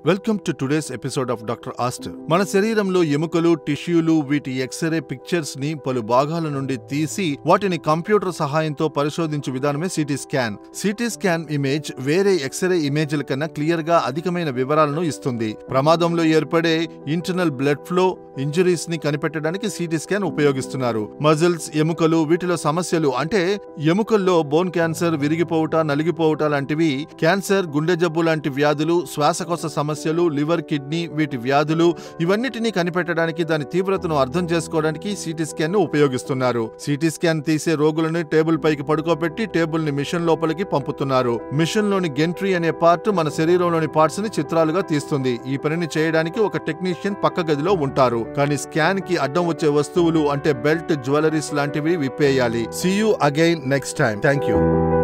welcome to today's episode of doctor Aster మన శరీరంలో ఎముకలు టిష్యూలు వీటి ఎక్స్రే పిక్చర్స్ ని పలు భాగాల నుండి తీసి వాటిని కంప్యూటర్ సహాయంతో పరిశోధించు విధానమే CT scan CT scan image వేరే ఎక్స్రే ఇమేజ్ల కన్నా క్లియర్ గా అధికమైన వివరాలను ఇస్తుంది ప్రమాదంలో ఏర్పడే ఇంటర్నల్ బ్లడ్ ఫ్లో ఇంజురీస్ ని కనిపెట్టడానికి సిటీ స్కాన్ ఉపయోగిస్తున్నారు మజిల్స్ ఎముకలు వీటిలో సమస్యలు అంటే ఎముకల్లో బోన్ క్యాన్సర్ విరిగిపోవుట నలిగిపోవుట లాంటివి క్యాన్సర్ గుండె జబ్బు లాంటి వ్యాధులు శ్వాసకోశ సమస్యలు లివర్ కిడ్నీ వీటి వ్యాధులు ఇవన్నిటినీ కనిపెట్టడానికి దాని తీవ్రతను అర్థం చేసుకోవడానికి సిటీ స్కాన్ ను ఉపయోగిస్తున్నారు సిటీ స్కాన్ తీసే రోగులను టేబుల్ పైకి పడుకోబెట్టి టేబుల్ ని మిషన్ లోపలికి పంపుతున్నారు మిషన్ లోని గెంట్రీ అనే పార్ట్ మన శరీరంలోని పార్ట్స్ ని చిత్రాలుగా తీస్తుంది ఈ పనిని చేయడానికి ఒక టెక్నీషియన్ పక్క గదిలో ఉంటారు కానీ స్కాన్ కి అడ్డం వచ్చే వస్తువులు అంటే బెల్ట్ జ్యువెలరీస్ లాంటివి విప్పేయాలి see you again next time thank you